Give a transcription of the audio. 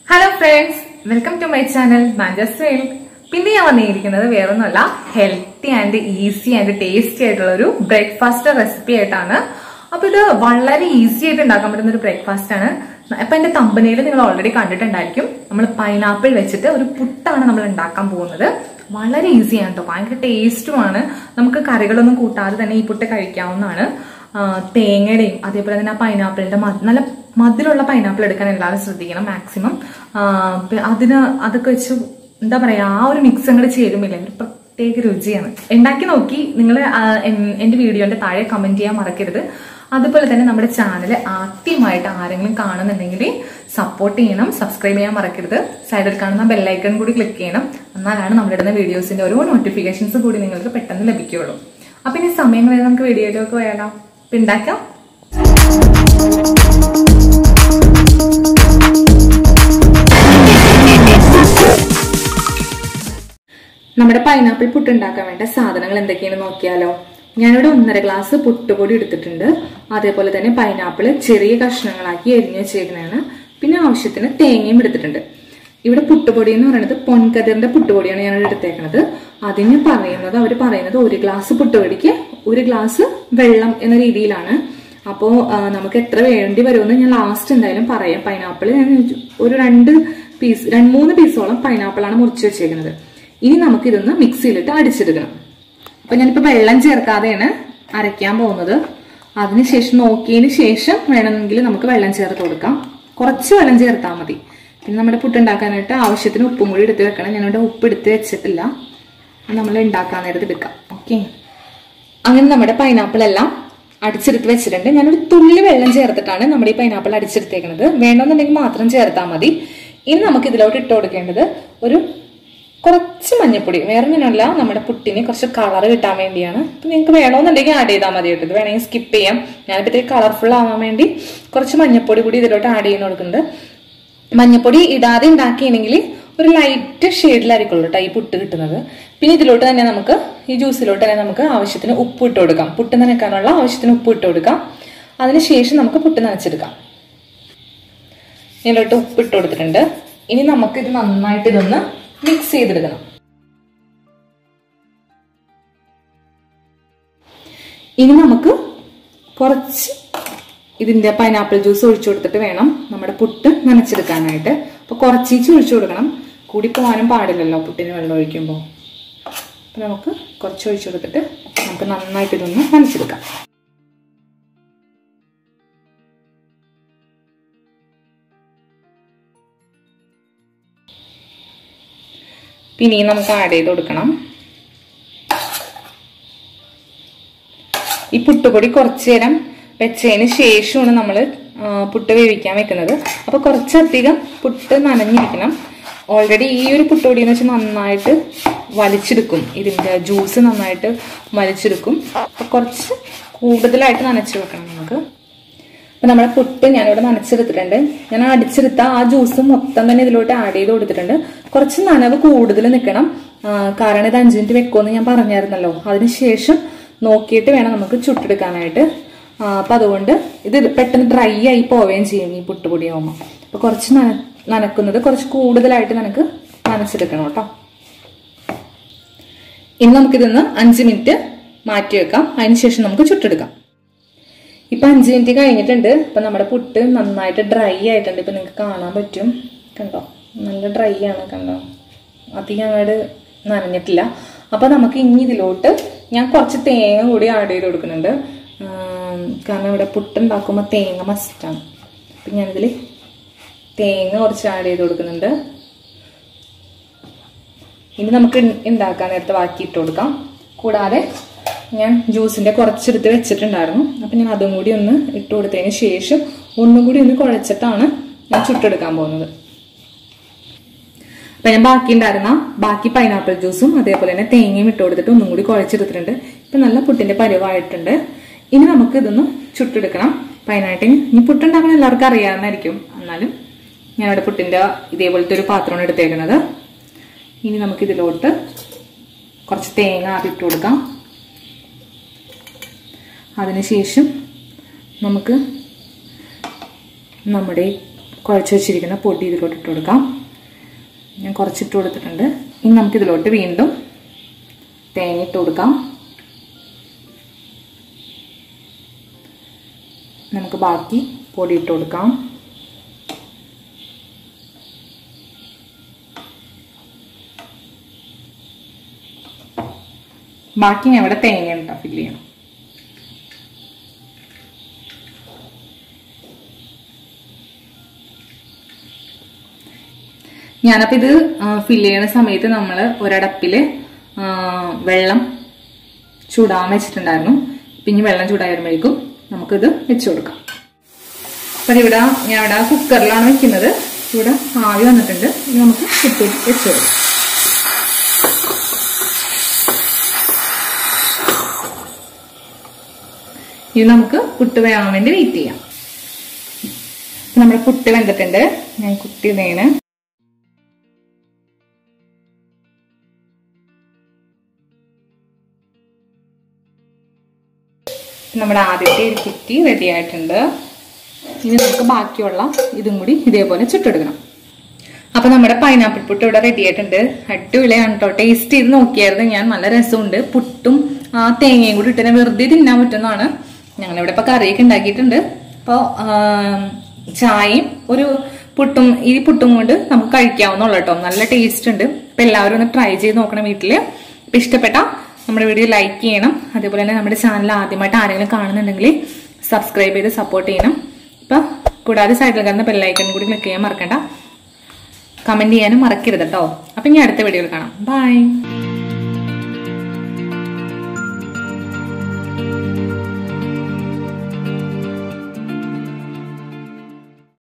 hello friends welcome to my channel Manchester പിന്നെ ഞാൻ വന്നിരിക്കുന്നത് വേറൊന്നുമല്ല healthy and easy and tasty ആയിട്ടുള്ള ഒരു ബ്രേക്ക്ഫാസ്റ്റ് റെസിപ്പി ആയിട്ടാണ് അപ്പൊ ഇത് വളരെ ഈസി ആയിട്ട് ഉണ്ടാക്കാൻ പറ്റുന്ന ഒരു ബ്രേക്ക്ഫാസ്റ്റ് ആണ് അപ്പൊ എന്റെ കമ്പനിയിൽ നിങ്ങൾ ഓൾറെഡി കണ്ടിട്ടുണ്ടായിരിക്കും നമ്മൾ പൈനാപ്പിൾ വെച്ചിട്ട് ഒരു പുട്ടാണ് നമ്മൾ ഉണ്ടാക്കാൻ പോകുന്നത് വളരെ ഈസിയാണ് കേട്ടോ ഭയങ്കര ടേസ്റ്റുമാണ് നമുക്ക് കറികളൊന്നും കൂട്ടാതെ തന്നെ ഈ പുട്ട് കഴിക്കാവുന്നതാണ് ആ, തേങ്ങയുടെയും അതേപോലെ തന്നെ ആ പൈനാപ്പിളിന്റെ മ- നല്ല മധുരമുള്ള പൈനാപ്പിൾ എടുക്കാൻ എല്ലാവരും ശ്രദ്ധിക്കണം മാക്സിമം അതിന് അതൊക്കെ വെച്ച് എന്താ പറയാ ആ ഒരു മിക്സ് അങ്ങോട്ട് ചേരുമില്ല ഒരു പ്രത്യേക രുചിയാണ് ഉണ്ടാക്കി നോക്കി നിങ്ങൾ എന്റെ വീഡിയോന്റെ താഴെ കമന്റ് ചെയ്യാൻ മറക്കരുത് അതുപോലെ തന്നെ നമ്മുടെ ചാനൽ ആദ്യമായിട്ട് ആരെങ്കിലും കാണുന്നുണ്ടെങ്കിൽ സപ്പോർട്ട് ചെയ്യണം സബ്സ്ക്രൈബ് ചെയ്യാൻ മറക്കരുത് സൈഡിൽ കാണുന്ന ബെല്ലൈക്കൺ കൂടി ക്ലിക്ക് ചെയ്യണം എന്നാലാണ് നമ്മളിടുന്ന വീഡിയോസിന്റെ ഓരോ നോട്ടിഫിക്കേഷൻസ് കൂടി നിങ്ങൾക്ക് പെട്ടെന്ന് ലഭിക്കുകയുള്ളൂ അപ്പൊ ഇനി സമയം കളയാതെ നമുക്ക് വീഡിയോയിലേക്ക് പോയാലോ അപ്പൊ ഉണ്ടാക്കാം നമ്മുടെ പൈനാപ്പിൾ പുട്ട് ഉണ്ടാക്കാൻ വേണ്ട സാധനങ്ങൾ എന്തൊക്കെയാണെന്ന് നോക്കിയാലോ ഞാനിവിടെ ഒന്നര ഗ്ലാസ് പുട്ടുപൊടി എടുത്തിട്ടുണ്ട് അതേപോലെ തന്നെ പൈനാപ്പിൾ ചെറിയ കഷ്ണങ്ങളാക്കി എരിഞ്ഞു വെച്ചേക്കുന്നതാണ് പിന്നെ ആവശ്യത്തിന് തേങ്ങയും എടുത്തിട്ടുണ്ട് ഇവിടെ പുട്ടുപൊടി എന്ന് പറയുന്നത് പൊൻകതിറിന്റെ പുട്ടുപൊടിയാണ് ഞാൻ എടുത്തേക്കുന്നത് അതിന് പറയുന്നത് അവർ പറയുന്നത് ഒരു ഗ്ലാസ് പുട്ടുപൊടിക്ക് ഒരു ഗ്ലാസ് വെള്ളം എന്ന രീതിയിലാണ് അപ്പോൾ നമുക്ക് എത്ര വേണ്ടി വരുമെന്ന് ഞാൻ ലാസ്റ്റ് എന്തായാലും പറയാം പൈനാപ്പിൾ ഞാൻ ഒരു രണ്ട് പീസ് രണ്ട് മൂന്ന് പീസോളം പൈനാപ്പിളാണ് മുറിച്ച് വെച്ചേക്കുന്നത് ഇനി നമുക്ക് ഇതൊന്ന് മിക്സിയിലിട്ട് അടിച്ചെടുക്കണം അപ്പൊ ഞാനിപ്പോ വെള്ളം ചേർക്കാതെയാണ് അരയ്ക്കാൻ പോകുന്നത് അതിനുശേഷം നോക്കിയതിന് ശേഷം വേണമെങ്കിൽ നമുക്ക് വെള്ളം ചേർത്ത് കൊടുക്കാം കുറച്ച് വെള്ളം ചേർത്താൽ മതി പിന്നെ നമ്മുടെ പുട്ടുണ്ടാക്കാനായിട്ട് ആവശ്യത്തിന് ഉപ്പും കൂടി എടുത്ത് വെക്കണം ഞാനിവിടെ ഉപ്പ് എടുത്ത് വെച്ചിട്ടില്ല അത് നമ്മൾ ഉണ്ടാക്കാൻ നേരത്ത് എടുക്കാം ഓക്കെ അങ്ങനെ നമ്മുടെ പൈനാപ്പിൾ എല്ലാം അടിച്ചെടുത്ത് വെച്ചിട്ടുണ്ട് ഞാനൊരു തുള്ളി വെള്ളം ചേർത്തിട്ടാണ് നമ്മുടെ ഈ പൈനാപ്പിൾ അടിച്ചെടുത്തേക്കുന്നത് വേണമെന്നുണ്ടെങ്കിൽ മാത്രം ചേർത്താൽ മതി ഇനി നമുക്ക് ഇതിലോട്ട് ഇട്ട് കൊടുക്കേണ്ടത് ഒരു കുറച്ച് മഞ്ഞപ്പൊടി വേറെ ഒന്നിനല്ല നമ്മുടെ പുട്ടിന് കുറച്ച് കളർ കിട്ടാൻ വേണ്ടിയാണ് ഇപ്പം നിങ്ങൾക്ക് വേണമെന്നുണ്ടെങ്കിൽ ആഡ് ചെയ്താൽ മതി കേട്ടോ ഇത് വേണമെങ്കിൽ സ്കിപ്പ് ചെയ്യാം ഞാനിപ്പോൾ ഇത്തിരി കളർഫുൾ ആവാൻ വേണ്ടി കുറച്ച് മഞ്ഞപ്പൊടി കൂടി ഇതിലോട്ട് ആഡ് ചെയ്യുന്ന കൊടുക്കുന്നുണ്ട് മഞ്ഞപ്പൊടി ഇടാതെ ഉണ്ടാക്കിയാണെങ്കിൽ ഒരു ലൈറ്റ് ഷെയ്ഡിലായിരിക്കുള്ളൂ കേട്ടോ ഈ പുട്ട് കിട്ടുന്നത് പിന്നെ ഇതിലോട്ട് തന്നെ നമുക്ക് ഈ ജ്യൂസിലോട്ട് തന്നെ നമുക്ക് ആവശ്യത്തിന് ഉപ്പ് ഇട്ട് കൊടുക്കാം പുട്ട് നനയ്ക്കാനുള്ള ആവശ്യത്തിന് ഉപ്പ് ഇട്ട് കൊടുക്കാം അതിനുശേഷം നമുക്ക് പുട്ട് നനച്ചെടുക്കാം ഇതിലോട്ട് ഉപ്പ് ഇട്ട് കൊടുത്തിട്ടുണ്ട് ഇനി നമുക്ക് ഇത് നന്നായിട്ട് ഇതൊന്ന് മിക്സ് ചെയ്തെടുക്കണം ഇനി നമുക്ക് കുറച്ച് ഇതിന്റെ പൈനാപ്പിൾ ജ്യൂസ് ഒഴിച്ചു കൊടുത്തിട്ട് വേണം നമ്മുടെ പുട്ട് നനച്ചെടുക്കാനായിട്ട് അപ്പൊ കുറച്ചീച്ച് ഒഴിച്ചു കൊടുക്കണം കൂടി പോകാനും പാടില്ലല്ലോ പുട്ടിന് വെള്ളം ഒഴിക്കുമ്പോൾ അപ്പൊ നമുക്ക് കുറച്ച് ഒഴിച്ചു കൊടുത്തിട്ട് നമുക്ക് നന്നായിട്ട് ഇതൊന്ന് നനച്ചെടുക്കാം പിന്നെയും നമുക്ക് ആഡ് ചെയ്ത് കൊടുക്കണം ഈ പുട്ടുപൊടി കുറച്ചു നേരം വെച്ചതിന് ശേഷമാണ് നമ്മൾ പുട്ട് വേവിക്കാൻ വെക്കുന്നത് അപ്പൊ കുറച്ചധികം പുട്ട് നനഞ്ഞിരിക്കണം ഓൾറെഡി ഈ ഒരു പുട്ടുപൊടി എന്ന് വെച്ചാൽ നന്നായിട്ട് വലിച്ചെടുക്കും ഇതിന്റെ ജ്യൂസ് നന്നായിട്ട് വലിച്ചെടുക്കും അപ്പൊ കുറച്ച് കൂടുതലായിട്ട് നനച്ചു വെക്കണം നമുക്ക് അപ്പൊ നമ്മുടെ പുട്ട് ഞാനിവിടെ നനച്ചെടുത്തിട്ടുണ്ട് ഞാൻ അടിച്ചെടുത്ത ആ ജ്യൂസ് മൊത്തം തന്നെ ഇതിലോട്ട് ആഡ് ചെയ്ത് കൊടുത്തിട്ടുണ്ട് കുറച്ച് നനവ് കൂടുതൽ നിൽക്കണം ആ, കാരണം ഇത് അഞ്ചു മിനിറ്റ് വെക്കുമെന്ന് ഞാൻ പറഞ്ഞായിരുന്നല്ലോ അതിനുശേഷം നോക്കിയിട്ട് വേണം നമുക്ക് ചുട്ടെടുക്കാനായിട്ട് ആ, അപ്പൊ അതുകൊണ്ട് ഇത് പെട്ടെന്ന് ഡ്രൈ ആയി പോവുകയും ചെയ്യും ഈ പുട്ടുപൊടി ആവുമ്പോൾ അപ്പൊ കുറച്ച് നന നനക്കുന്നത് കുറച്ച് കൂടുതലായിട്ട് നമുക്ക് നനച്ചെടുക്കണം കേട്ടോ ഇനി നമുക്കിതൊന്ന് അഞ്ച് മിനിറ്റ് മാറ്റി വെക്കാം അതിനുശേഷം നമുക്ക് ചുട്ടെടുക്കാം ഇപ്പൊ അഞ്ച് മിനിറ്റ് കഴിഞ്ഞിട്ടുണ്ട് ഇപ്പൊ നമ്മുടെ പുട്ട് നന്നായിട്ട് ഡ്രൈ ആയിട്ടുണ്ട് ഇപ്പൊ നിങ്ങൾക്ക് കാണാൻ പറ്റും കണ്ടോ നല്ല ഡ്രൈ ആണ് കണ്ടോ അധികം അങ്ങോട്ട് നനഞ്ഞിട്ടില്ല അപ്പൊ നമുക്ക് ഇനി ഇതിലോട്ട് ഞാൻ കുറച്ച് തേങ്ങ കൂടി ആഡ് ചെയ്ത് കൊടുക്കുന്നുണ്ട് ആം, കാരണം ഇവിടെ പുട്ടുണ്ടാക്കുമ്പോൾ തേങ്ങ മസ്റ്റാണ് അപ്പൊ ഞാനിതിൽ തേങ്ങ കുറച്ച് ആഡ് ചെയ്ത് കൊടുക്കുന്നുണ്ട് ഇനി നമുക്ക് ഉണ്ടാക്കാൻ നേരത്തെ ബാക്കി ഇട്ട് കൊടുക്കാം കൂടാതെ ഞാൻ ജ്യൂസിന്റെ കുറച്ചെടുത്ത് വെച്ചിട്ടുണ്ടായിരുന്നു അപ്പൊ ഞാൻ അതും കൂടി ഒന്ന് ഇട്ട് കൊടുത്തതിന് ശേഷം ഒന്നും കൂടി ഒന്ന് കുഴച്ചിട്ടാണ് ഞാൻ ചുട്ടെടുക്കാൻ പോകുന്നത് അപ്പൊ ഞാൻ ബാക്കി ഉണ്ടായിരുന്ന ബാക്കി പൈനാപ്പിൾ ജ്യൂസും അതേപോലെ തന്നെ തേങ്ങയും ഇട്ട് കൊടുത്തിട്ട് ഒന്നും കൂടി കുഴച്ചെടുത്തിട്ടുണ്ട് ഇപ്പൊ നല്ല പുട്ടിന്റെ പരുവായിട്ടുണ്ട് ഇനി നമുക്ക് ഇതൊന്ന് ചുട്ടെടുക്കണം പൈനായിട്ട് ഇനി പുട്ടുണ്ടാക്കണം എല്ലാവർക്കും അറിയാവുന്നതായിരിക്കും എന്നാലും ഞാനിവിടെ പുട്ടിന്റെ ഇതേപോലത്തെ ഒരു പാത്രമാണ് എടുത്തേക്കുന്നത് ഇനി നമുക്ക് ഇതിലോട്ട് കുറച്ച് തേങ്ങ ആദ്യം ഇട്ട് കൊടുക്കാം അതിനുശേഷം നമുക്ക് നമ്മുടെ കുഴച്ച് വെച്ചിരിക്കുന്ന പൊടി ഇതിലോട്ട് ഇട്ട് കൊടുക്കാം ഞാൻ കുറച്ചിട്ട് കൊടുത്തിട്ടുണ്ട് ഇനി നമുക്ക് ഇതിലോട്ട് വീണ്ടും തേങ്ങ ഇട്ട് കൊടുക്കാം നമുക്ക് ബാക്കി പൊടി ഇട്ട് കൊടുക്കാം ബാക്കി ഞാൻ ഇവിടെ തേങ്ങ ഉണ്ടാ ഫില്ല് ചെയ്യണം ഞാനപ്പോൾ ഇത് ഫില്ല് ചെയ്യണ സമയത്ത് നമ്മൾ ഒരടപ്പില് ആ, വെള്ളം ചൂടാൻ വെച്ചിട്ടുണ്ടായിരുന്നു പിന്നെ വെള്ളം ചൂടായി വരുമ്പോഴേക്കും നമുക്കിത് വെച്ചു കൊടുക്കാം അപ്പം ഇവിടെ ഞാൻ ഇവിടെ കുക്കറിലാണ് വെക്കുന്നത് ഇവിടെ ആവി വന്നിട്ടുണ്ട് ഇനി നമുക്ക് കുത്തി വെച്ചു കൊടുക്കാം ഇനി നമുക്ക് പുട്ട് വേവാൻ വേണ്ടി വെയിറ്റ് ചെയ്യാം ഇപ്പൊ നമ്മുടെ പുട്ട് വെന്തിട്ടുണ്ട് ഞാൻ കുത്തി നേണ് നമ്മുടെ ആദ്യത്തെ ഒരു കുറ്റി റെഡി ആയിട്ടുണ്ട് ഇനി നമുക്ക് ബാക്കിയുള്ള ഇതും കൂടി ഇതേപോലെ ചുട്ടെടുക്കണം അപ്പൊ നമ്മുടെ പൈനാപ്പിൾ പുട്ട് ഇവിടെ റെഡി ആയിട്ടുണ്ട് അടിപൊളിയാണ് കേട്ടോ ടേസ്റ്റ് ചെയ്ത് നോക്കിയായിരുന്നു ഞാൻ നല്ല രസമുണ്ട് പുട്ടും ആ തേങ്ങയും കൂടി ഇട്ടിനെ വെറുതെ തിന്നാൻ പറ്റുന്നതാണ് ഞങ്ങളിവിടെ ഇപ്പൊ കറിയൊക്കെ ഉണ്ടാക്കിയിട്ടുണ്ട് അപ്പോൾ ചായയും ഒരു പുട്ടും ഈ പുട്ടും കൊണ്ട് നമുക്ക് കഴിക്കാവുന്നുള്ളൂ കേട്ടോ നല്ല ടേസ്റ്റ് ഉണ്ട് അപ്പൊ എല്ലാവരും ഒന്ന് ട്രൈ ചെയ്ത് നോക്കണം വീട്ടില് അപ്പൊ ഇഷ്ടപ്പെട്ട നമ്മുടെ വീഡിയോ ലൈക്ക് ചെയ്യണം അതേപോലെ തന്നെ നമ്മുടെ ചാനൽ ആദ്യമായിട്ട് ആരെങ്കിലും കാണുന്നുണ്ടെങ്കിൽ സബ്സ്ക്രൈബ് ചെയ്ത് സപ്പോർട്ട് ചെയ്യണം അപ്പൊ കൂടാതെ സൈഡിൽ കാണുന്ന ബെല്ലൈക്കൺ കൂടി ക്ലിക്ക് ചെയ്യാൻ മറക്കണ്ട കമന്റ് ചെയ്യാനും മറക്കരുത് കേട്ടോ അപ്പൊ ഇനി അടുത്ത വീഡിയോയിൽ കാണാം ബൈ